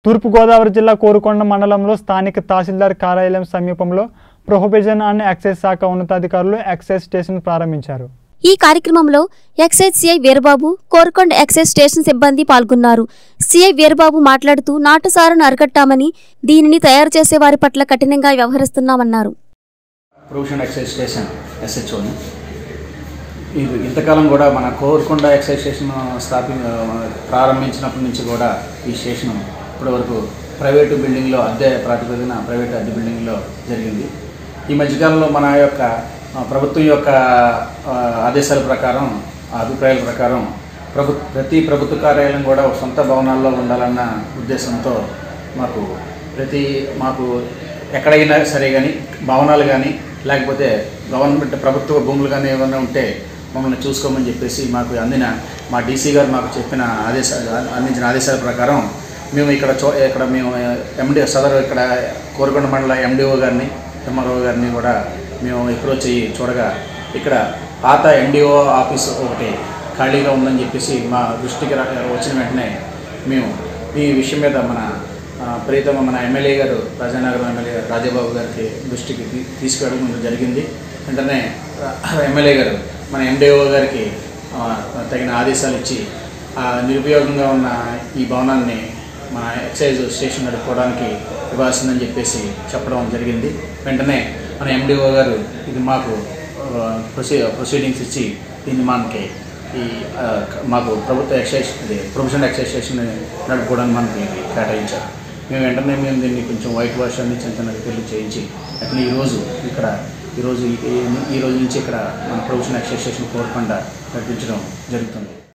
తూర్పుగోదావరి జిల్లా కోరుకొండ మండలంలో స్థానిక తహసీల్దార్ కార్యాలయం సమీపంలో ప్రొహిబిషన్ అండ్ ఎక్సైజ్ శాఖ ఉన్నతాధికారులు ఎక్సైజ్ స్టేషన్ ప్రారంభించారు ఈ కార్యక్రమంలో excise CI Veerababu Korakonda excise station సిబ్బంది పాల్గొన్నారు సిఐ వీరబాబు మాట్లాడుతూ నాటుసారాను అరికట్టామని దీనిని తయారు చేసే వారి పట్ల కఠినంగా వ్యవహరిస్తున్నామన్నారు ప్రొవిషన్ ఎక్సైజ్ స్టేషన్ ఎస్హెచ్ఓని ఇది ఇంతకాలం కూడా మన కోరుకొండ ఎక్సైజ్ స్టేషన్ స్థాపి ప్రారంభించినప్పటి నుంచి కూడా ఈ స్టేషన్ ఇప్పటివరకు ప్రైవేటు బిల్డింగ్లో అద్దె ప్రాతిపదికన ప్రైవేట్ అద్దె బిల్డింగ్లో జరిగింది ఈ మధ్యకాలంలో మన యొక్క ఆ, ప్రభుత్వం యొక్క ఆ, ఆదేశాల ప్రకారం ఆ అభిప్రాయాల ప్రకారం ప్రభు ప్రతి ప్రభుత్వ కార్యాలయం కూడా ఒక సొంత భవనాల్లో ఉండాలన్న ఉద్దేశంతో మాకు ప్రతి మాకు ఎక్కడైనా సరే కానీ భవనాలు కానీ లేకపోతే గవర్నమెంట్ ప్రభుత్వ భూములు కానీ ఏమైనా ఉంటే మమ్మల్ని చూసుకోమని చెప్పేసి మాకు అందిన మా డీసీ గారు మాకు చెప్పిన ఆదేశాలు అందించిన ఆదేశాల ప్రకారం మేము ఇక్కడ చో ఇక్కడ మేము ఎండి సదరు ఇక్కడ కోరకొండ మండల ఎండిఓ గారిని ఎంఆర్ఓ గారిని కూడా మేము అప్రోచ్ అయ్యి చూడగా ఇక్కడ పాత ఎండిఓ ఆఫీస్ ఒకటి ఖాళీగా ఉందని చెప్పేసి మా దృష్టికి రా- వచ్చిన వెంటనే మేము ఈ విషయం మీద మన ఆ, ప్రీతమ మన ఎమ్మెల్యే గారు రాజానగరం ఎమ్మెల్యే రాజాబాబు గారికి దృష్టికి తీ- తీసుకెళ్ళడం జరిగింది వెంటనే ఆ, ఎమ్మెల్యే గారు మన ఎండిఓ గారికి ఆ, తగిన ఆదేశాలు ఇచ్చి ఆ, నిరుపయోగంగా ఉన్న ఈ భవనాన్ని మన ఎక్సైజ్ స్టేషన్ నడుపుకోవడానికి ఇవ్వాల్సిందని చెప్పేసి చెప్పడం జరిగింది వెంటనే మన ఎండిఓ గారు ఇది మాకు ఆ, ప్రొసీ ప్రొసీడింగ్స్ ఇచ్చి దీన్ని మనకి ఈ ఆ, మాకు ప్రభుత్వ ఎక్సైజ్ ఇది ప్రొఫెషనల్ ఎక్సైజ్ స్టేషన్ నడుపుకోవడానికి మనకి కేటాయించారు మేము వెంటనే మేము దీన్ని కొంచెం వైట్ వాష్ అన్ని చిన్న చిన్న రిపేర్లు చేయించి అట్లా ఈరోజు ఇక్కడ ఈరోజు ఈ ఈ రోజు నుంచి ఇక్కడ మన ప్రొఫెషనల్ ఎక్సైజ్ స్టేషన్ కోరకుండా నడిపించడం జరుగుతుంది